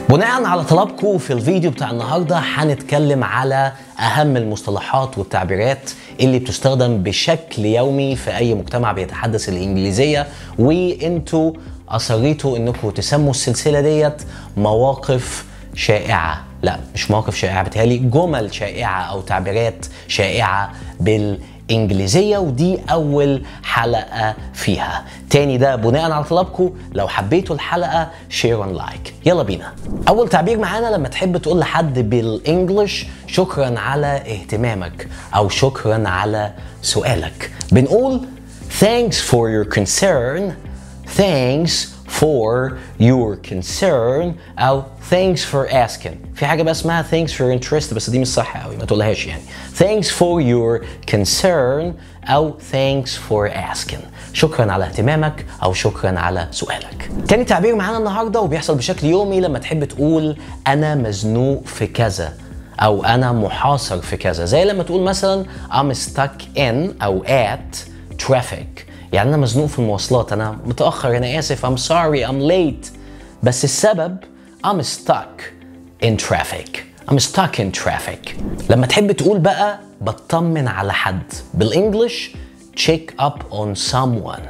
بناء على طلبكم في الفيديو بتاع النهارده هنتكلم على اهم المصطلحات والتعبيرات اللي بتستخدم بشكل يومي في اي مجتمع بيتحدث الانجليزيه وانتوا اصريتوا انكم تسموا السلسله ديت مواقف شائعه لا مش مواقف شائعه بتهيألي جمل شائعه او تعبيرات شائعه بال انجليزيه ودي اول حلقه فيها تاني ده بناء على طلبكم لو حبيتوا الحلقه شير اند لايك يلا بينا اول تعبير معانا لما تحب تقول لحد بالانجلش شكرا على اهتمامك او شكرا على سؤالك بنقول thanks for your concern thanks for your concern او thanks for asking في حاجه بقى اسمها thanks for interest بس دي مش صح قوي ما تقولهاش يعني thanks for your concern او thanks for asking شكرا على اهتمامك او شكرا على سؤالك تاني تعبير معانا النهارده وبيحصل بشكل يومي لما تحب تقول انا مزنوق في كذا او انا محاصر في كذا زي لما تقول مثلا I'm stuck in او at traffic يعني انا مزنوق في المواصلات انا متاخر انا اسف I'm sorry I'm late بس السبب I'm stuck in traffic I'm stuck in traffic لما تحب تقول بقى بطمن على حد بالانجلش check up on someone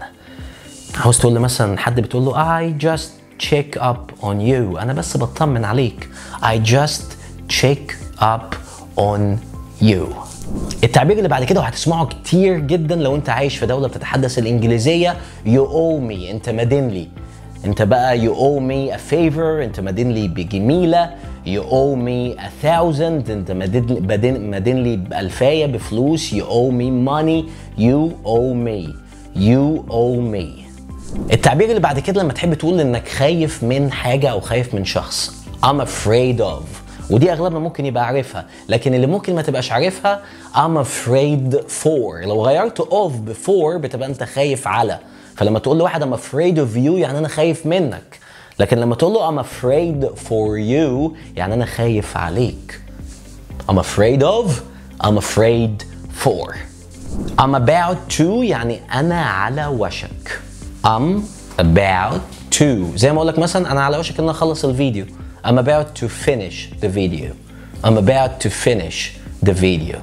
عاوز تقول مثلا حد بتقول له I just check up on you انا بس بطمن عليك I just check up on you التعبير اللي بعد كده وهتسمعه كتير جدا لو انت عايش في دوله بتتحدث الانجليزيه you owe me انت مدين لي انت بقى you owe me a favor انت مدين لي بجميله you owe me a thousand انت مدين مدين, مدين لي بألفاية بفلوس you owe me money you owe me you owe me التعبير اللي بعد كده لما تحب تقول انك خايف من حاجه او خايف من شخص I'm afraid of ودي اغلبنا ممكن يبقى عارفها لكن اللي ممكن ما تبقاش عارفها I'm afraid for لو غيرت of before بتبقى انت خايف على فلما تقول لواحد I'm afraid of you يعني انا خايف منك لكن لما تقول له I'm afraid for you يعني انا خايف عليك I'm afraid of I'm afraid for I'm about to يعني انا على وشك I'm about to زي ما اقول لك مثلا انا على وشك ان انا اخلص الفيديو I'm about to finish the video. I'm about to finish the video.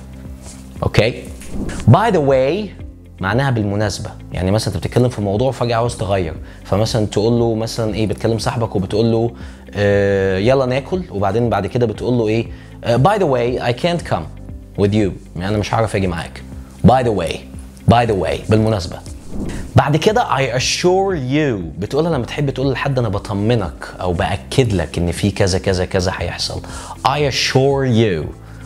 Okay? By the way معناها بالمناسبة يعني مثلا انت بتتكلم في موضوع فجأة عاوز تغير فمثلا تقول له مثلا ايه بتكلم صاحبك وبتقول له آه يلا ناكل وبعدين بعد كده بتقول له ايه آه by the way I can't come with you يعني انا مش هعرف اجي معاك by the way by the way بالمناسبة بعد كده I assure you بتقولها لما تحب تقول لحد انا بطمنك او باكد لك ان في كذا كذا كذا هيحصل I assure you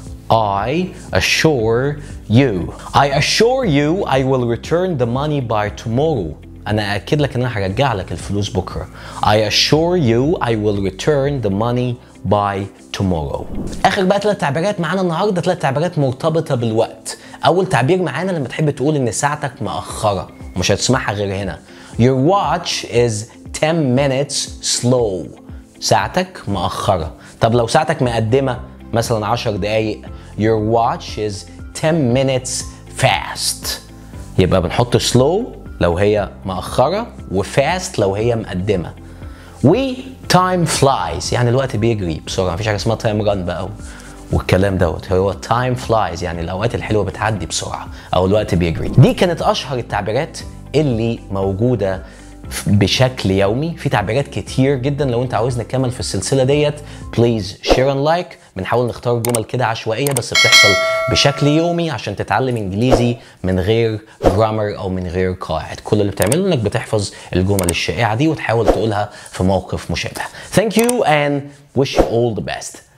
I assure you I assure you I will return the money by tomorrow انا اكد لك ان انا هرجع لك الفلوس بكره I assure you I will return the money by tomorrow اخر بقى ثلاث تعبيرات معانا النهارده ثلاث تعبيرات مرتبطه بالوقت اول تعبير معانا لما تحب تقول ان ساعتك مأخره مش هتسمعها غير هنا Your watch is 10 minutes slow ساعتك مأخرة طب لو ساعتك مقدمة مثلا 10 دقايق Your watch is 10 minutes fast يبقى بنحط slow لو هي مأخرة وفاست لو هي مقدمة و time flies يعني الوقت بيجري بسرعة مفيش حاجة اسمها time run بقى والكلام دوت هو تايم فلايز يعني الاوقات الحلوه بتعدي بسرعه او الوقت بيجري دي كانت اشهر التعبيرات اللي موجوده بشكل يومي في تعبيرات كتير جدا لو انت عاوز نكمل في السلسله ديت بليز شير اند لايك بنحاول نختار جمل كده عشوائيه بس بتحصل بشكل يومي عشان تتعلم انجليزي من غير جرامر او من غير قواعد كل اللي بتعمله انك بتحفظ الجمل الشائعه دي وتحاول تقولها في موقف مشابه Thank you and wish you all the best